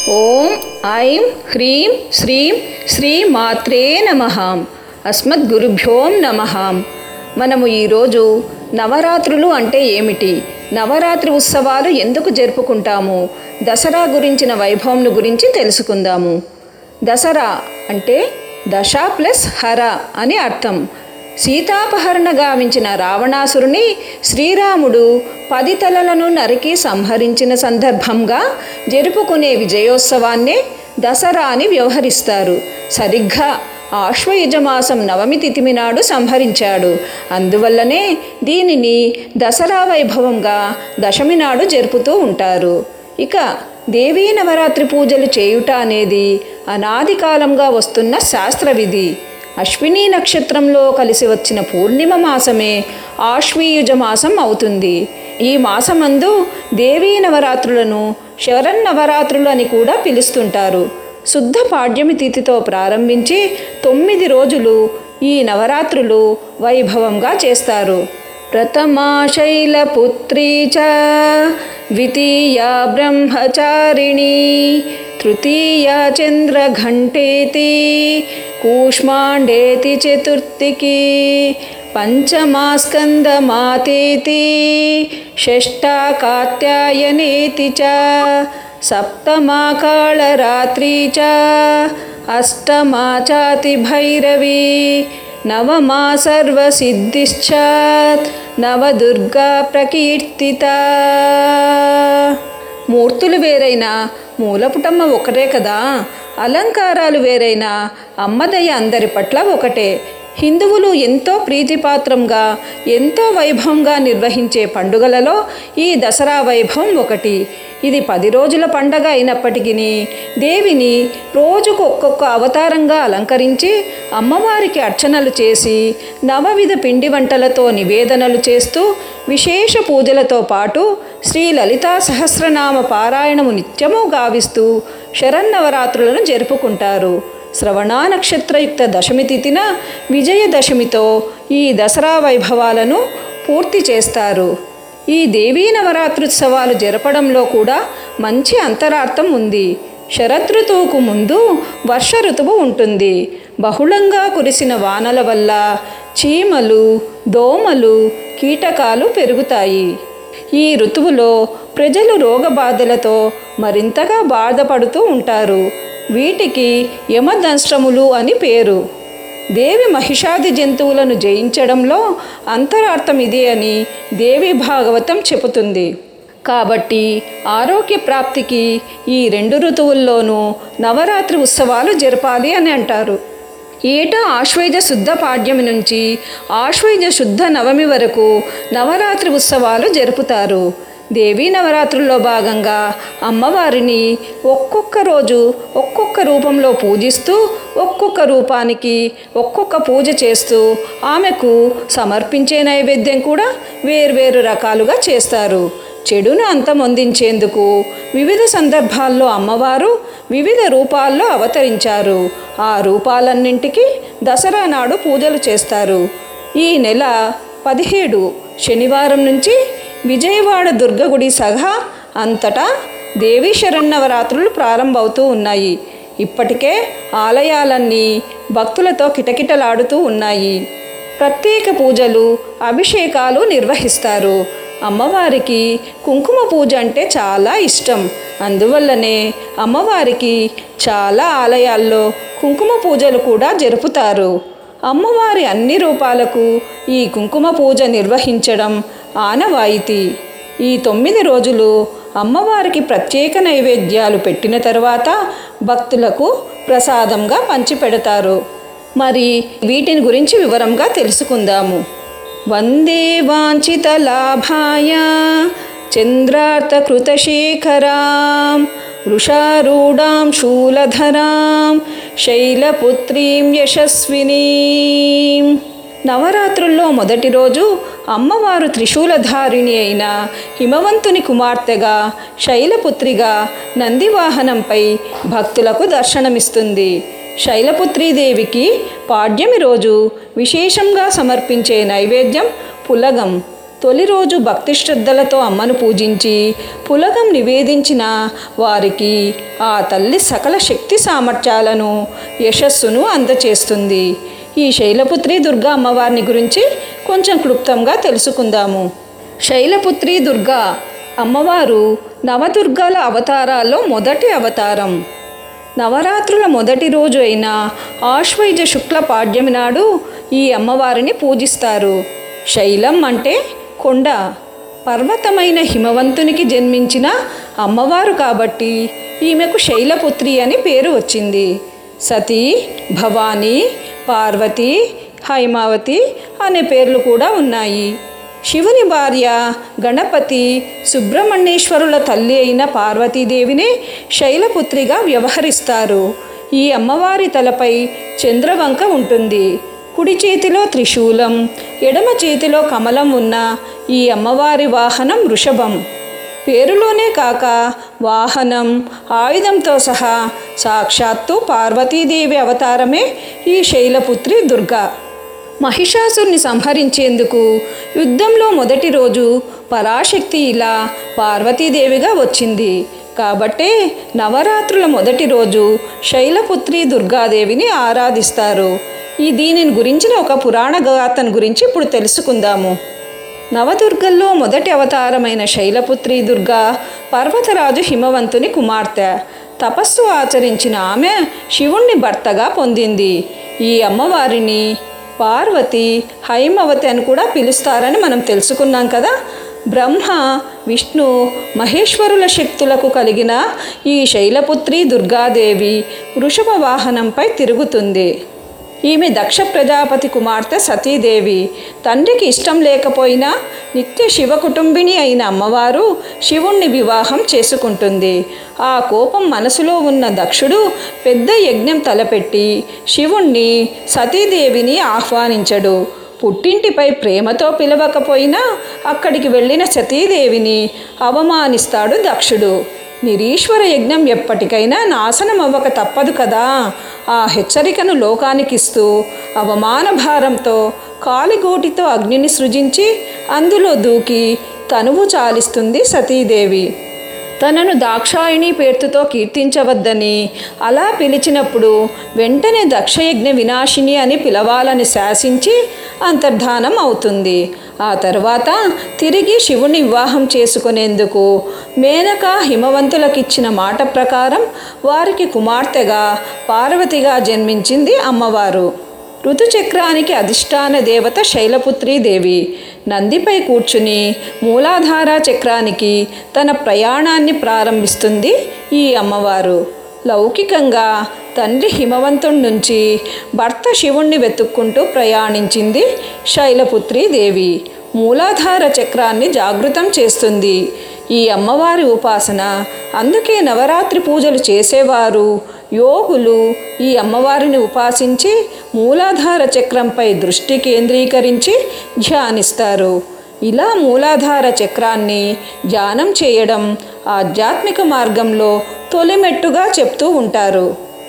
ఓం ఐం హ్రీం శ్రీం శ్రీ మాత్రే నమ అస్మద్గురుభ్యోం నమ మనము ఈరోజు నవరాత్రులు అంటే ఏమిటి నవరాత్రి ఉత్సవాలు ఎందుకు జరుపుకుంటాము దసరా గురించిన వైభవంను గురించి తెలుసుకుందాము దసరా అంటే దశ ప్లస్ హర అని అర్థం సీతాపహరణ గావించిన రావణాసురుని శ్రీరాముడు పది తలలను నరికి సంహరించిన సందర్భంగా జరుపుకునే విజయోత్సవాన్నే దసరా అని వ్యవహరిస్తారు సరిగ్గా ఆశ్వయుజమాసం నవమి తిథిమి నాడు సంహరించాడు అందువల్లనే దీనిని దసరా వైభవంగా దశమి నాడు జరుపుతూ ఉంటారు ఇక దేవీ నవరాత్రి పూజలు చేయుట అనేది అనాది కాలంగా వస్తున్న శాస్త్ర విధి అశ్విని నక్షత్రంలో కలిసి వచ్చిన పూర్ణిమ మాసమే ఆశ్వీయుజ మాసం అవుతుంది ఈ మాసమందు దేవీ నవరాత్రులను శరన్నవరాత్రులు అని కూడా పిలుస్తుంటారు శుద్ధ పాడ్యమి తిథితో ప్రారంభించి తొమ్మిది రోజులు ఈ నవరాత్రులు వైభవంగా చేస్తారు ప్రథమా శైలపుత్రీ చ ద్వితీయా బ్రహ్మచారిణి తృతీయా చంద్రఘంటేతి కూష్మాండేతి చతుర్థికి పంచమా స్కందమాతేతి షష్టా కాత్యాయనేతి చ సప్తమా కాళరాత్రి చ అష్టమా చాతి భైరవి నవమా సర్వసిద్ధిశ్చ నవదుర్గా ప్రకీర్తిత మూర్తులు వేరైనా మూలపుటమ్మ ఒకటే కదా అలంకారాలు వేరైనా అమ్మదయ్య అందరి పట్ల ఒకటే హిందువులు ఎంతో ప్రీతిపాత్రంగా ఎంతో వైభవంగా నిర్వహించే పండుగలలో ఈ దసరా వైభవం ఒకటి ఇది పది రోజుల పండగ అయినప్పటికీ దేవిని రోజుకు ఒక్కొక్క అవతారంగా అలంకరించి అమ్మవారికి అర్చనలు చేసి నవవిధ పిండి వంటలతో నివేదనలు చేస్తూ విశేష పూజలతో పాటు శ్రీ లలితా సహస్రనామ పారాయణము నిత్యము గావిస్తూ శరన్నవరాత్రులను జరుపుకుంటారు శ్రవణా నక్షత్రయుక్త దశమి తిథిన విజయదశమితో ఈ దసరా వైభవాలను పూర్తి చేస్తారు ఈ దేవీ నవరాత్రుత్సవాలు జరపడంలో కూడా మంచి అంతరార్థం ఉంది శరదృతువుకు ముందు వర్ష ఋతువు ఉంటుంది బహుళంగా కురిసిన వానల వల్ల చీమలు దోమలు కీటకాలు పెరుగుతాయి ఈ ఋతువులో ప్రజలు రోగబాధలతో మరింతగా బాధపడుతూ ఉంటారు వీటికి యమదంశ్రములు అని పేరు దేవి మహిషాది జంతువులను జయించడంలో అంతరార్థం ఇదే అని దేవి భాగవతం చెబుతుంది కాబట్టి ఆరోగ్య ప్రాప్తికి ఈ రెండు ఋతువుల్లోనూ నవరాత్రి ఉత్సవాలు జరపాలి అని అంటారు ఏటా ఆశ్వయుజ శుద్ధ పాడ్యమి నుంచి ఆశ్వయుజ శుద్ధ నవమి వరకు నవరాత్రి ఉత్సవాలు జరుపుతారు దేవీ నవరాత్రుల్లో భాగంగా అమ్మవారిని ఒక్కొక్క రోజు ఒక్కొక్క రూపంలో పూజిస్తూ ఒక్కొక్క రూపానికి ఒక్కొక్క పూజ చేస్తూ ఆమెకు సమర్పించే నైవేద్యం కూడా వేర్వేరు రకాలుగా చేస్తారు చెడును అంతమొందించేందుకు వివిధ సందర్భాల్లో అమ్మవారు వివిధ రూపాల్లో అవతరించారు ఆ రూపాలన్నింటికి దసరా నాడు పూజలు చేస్తారు ఈ నెల పదిహేడు శనివారం నుంచి విజయవాడ దుర్గగుడి సహా అంతటా దేవీ శరన్నవరాత్రులు ప్రారంభమవుతూ ఉన్నాయి ఇప్పటికే ఆలయాలన్నీ భక్తులతో కిటకిటలాడుతూ ఉన్నాయి ప్రత్యేక పూజలు అభిషేకాలు నిర్వహిస్తారు అమ్మవారికి కుంకుమ పూజ అంటే చాలా ఇష్టం అందువల్లనే అమ్మవారికి చాలా ఆలయాల్లో కుంకుమ పూజలు కూడా జరుపుతారు అమ్మవారి అన్ని రూపాలకు ఈ కుంకుమ పూజ నిర్వహించడం ఆనవాయితీ ఈ తొమ్మిది రోజులు అమ్మవారికి ప్రత్యేక నైవేద్యాలు పెట్టిన తర్వాత భక్తులకు ప్రసాదంగా పంచిపెడతారు మరి వీటిని గురించి వివరంగా తెలుసుకుందాము వందే వాంఛిత లాభాయ చంద్రార్థకృతశేఖరాం వృషారూఢాం శూలధరాం శైలపుత్రీం యశస్వినీం నవరాత్రుల్లో మొదటి రోజు అమ్మవారు త్రిశూలధారిణి అయిన హిమవంతుని కుమార్తెగా శైలపుత్రిగా నందివాహనంపై భక్తులకు దర్శనమిస్తుంది శైలపుత్రీదేవికి పాడ్యమి రోజు విశేషంగా సమర్పించే నైవేద్యం పులగం తొలి రోజు భక్తి శ్రద్ధలతో అమ్మను పూజించి పులగం నివేదించిన వారికి ఆ తల్లి సకల శక్తి సామర్థ్యాలను యశస్సును అందచేస్తుంది ఈ శైలపుత్రి దుర్గా అమ్మవారిని గురించి కొంచెం క్లుప్తంగా తెలుసుకుందాము శైలపుత్రి దుర్గా అమ్మవారు నవదుర్గాల అవతారాల్లో మొదటి అవతారం నవరాత్రుల మొదటి రోజు అయిన ఆశ్వయుజ శుక్ల పాడ్యమి నాడు ఈ అమ్మవారిని పూజిస్తారు శైలం అంటే కొండ పర్వతమైన హిమవంతునికి జన్మించిన అమ్మవారు కాబట్టి ఈమెకు శైలపుత్రి అని పేరు వచ్చింది సతీ భవానీ పార్వతి హైమావతి అనే పేర్లు కూడా ఉన్నాయి శివుని భార్య గణపతి సుబ్రహ్మణ్యేశ్వరుల తల్లి అయిన పార్వతీదేవిని శైలపుత్రిగా వ్యవహరిస్తారు ఈ అమ్మవారి తలపై చంద్రవంక ఉంటుంది కుడి చేతిలో త్రిశూలం ఎడమ చేతిలో కమలం ఉన్న ఈ అమ్మవారి వాహనం వృషభం పేరులోనే కాక వాహనం ఆయుధంతో సహా సాక్షాత్తు పార్వతీదేవి అవతారమే ఈ శైలపుత్రి దుర్గా మహిషాసుని సంహరించేందుకు యుద్ధంలో మొదటి రోజు పరాశక్తి ఇలా పార్వతీదేవిగా వచ్చింది కాబట్టే నవరాత్రుల మొదటి రోజు శైలపుత్రి దుర్గాదేవిని ఆరాధిస్తారు ఈ దీనిని గురించిన ఒక పురాణ గాథను గురించి ఇప్పుడు తెలుసుకుందాము నవదుర్గల్లో మొదటి అవతారమైన శైలపుత్రి దుర్గా పర్వతరాజు హిమవంతుని కుమార్తె తపస్సు ఆచరించిన ఆమె శివుణ్ణి భర్తగా పొందింది ఈ అమ్మవారిని పార్వతి హైమవతి అని కూడా పిలుస్తారని మనం తెలుసుకున్నాం కదా బ్రహ్మ విష్ణు మహేశ్వరుల శక్తులకు కలిగిన ఈ శైలపుత్రి దుర్గాదేవి వృషభ వాహనంపై తిరుగుతుంది ఈమె దక్ష ప్రజాపతి కుమార్తె సతీదేవి తండ్రికి ఇష్టం లేకపోయినా నిత్య శివ కుటుంబిని అయిన అమ్మవారు శివుణ్ణి వివాహం చేసుకుంటుంది ఆ కోపం మనసులో ఉన్న దక్షుడు పెద్ద యజ్ఞం తలపెట్టి శివుణ్ణి సతీదేవిని ఆహ్వానించడు పుట్టింటిపై ప్రేమతో పిలవకపోయినా అక్కడికి వెళ్ళిన సతీదేవిని అవమానిస్తాడు దక్షుడు నిరీశ్వర యజ్ఞం ఎప్పటికైనా నాశనం అవ్వక తప్పదు కదా ఆ హెచ్చరికను లోకానికిస్తూ అవమాన భారంతో కాలిగోటితో అగ్నిని సృజించి అందులో దూకి తనువు చాలిస్తుంది సతీదేవి తనను దాక్షాయిణి పేరుతో కీర్తించవద్దని అలా పిలిచినప్పుడు వెంటనే దక్షయజ్ఞ వినాశిని అని పిలవాలని శాసించి అంతర్ధానం అవుతుంది ఆ తర్వాత తిరిగి శివుని వివాహం చేసుకునేందుకు మేనక హిమవంతులకిచ్చిన మాట ప్రకారం వారికి కుమార్తెగా పార్వతిగా జన్మించింది అమ్మవారు ఋతుచక్రానికి అధిష్టాన దేవత శైలపుత్రీ దేవి నందిపై కూర్చుని మూలాధార చక్రానికి తన ప్రయాణాన్ని ప్రారంభిస్తుంది ఈ అమ్మవారు లౌకికంగా తండ్రి హిమవంతుడి నుంచి భర్త శివుణ్ణి వెతుక్కుంటూ ప్రయాణించింది శైలపుత్రి దేవి మూలాధార చక్రాన్ని జాగృతం చేస్తుంది ఈ అమ్మవారి ఉపాసన అందుకే నవరాత్రి పూజలు చేసేవారు యోగులు ఈ అమ్మవారిని ఉపాసించి మూలాధార చక్రంపై దృష్టి కేంద్రీకరించి ధ్యానిస్తారు ఇలా మూలాధార చక్రాన్ని ధ్యానం చేయడం ఆధ్యాత్మిక మార్గంలో తొలిమెట్టుగా చెప్తూ ఉంటారు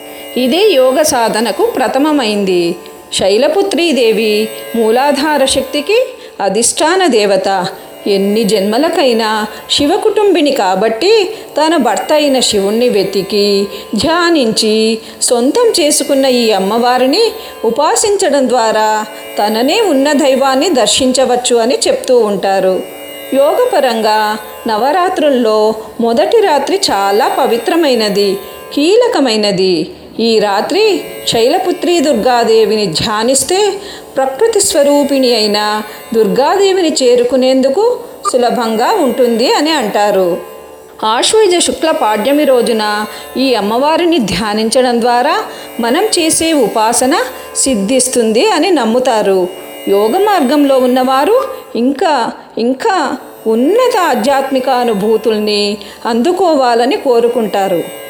ఇదే యోగ సాధనకు ప్రథమమైంది శైలపుత్రీదేవి మూలాధార శక్తికి అధిష్టాన దేవత ఎన్ని జన్మలకైనా శివకుటుంబిని కాబట్టి తన భర్త అయిన శివుణ్ణి వెతికి ధ్యానించి సొంతం చేసుకున్న ఈ అమ్మవారిని ఉపాసించడం ద్వారా తననే ఉన్న దైవాన్ని దర్శించవచ్చు అని చెప్తూ ఉంటారు యోగపరంగా నవరాత్రుల్లో మొదటి రాత్రి చాలా పవిత్రమైనది కీలకమైనది ఈ రాత్రి శైలపుత్రి దుర్గాదేవిని ధ్యానిస్తే ప్రకృతి స్వరూపిణి అయిన దుర్గాదేవిని చేరుకునేందుకు సులభంగా ఉంటుంది అని అంటారు ఆశ్వయుజ శుక్ల పాడ్యమి రోజున ఈ అమ్మవారిని ధ్యానించడం ద్వారా మనం చేసే ఉపాసన సిద్ధిస్తుంది అని నమ్ముతారు యోగ మార్గంలో ఉన్నవారు ఇంకా ఇంకా ఉన్నత ఆధ్యాత్మిక అనుభూతుల్ని అందుకోవాలని కోరుకుంటారు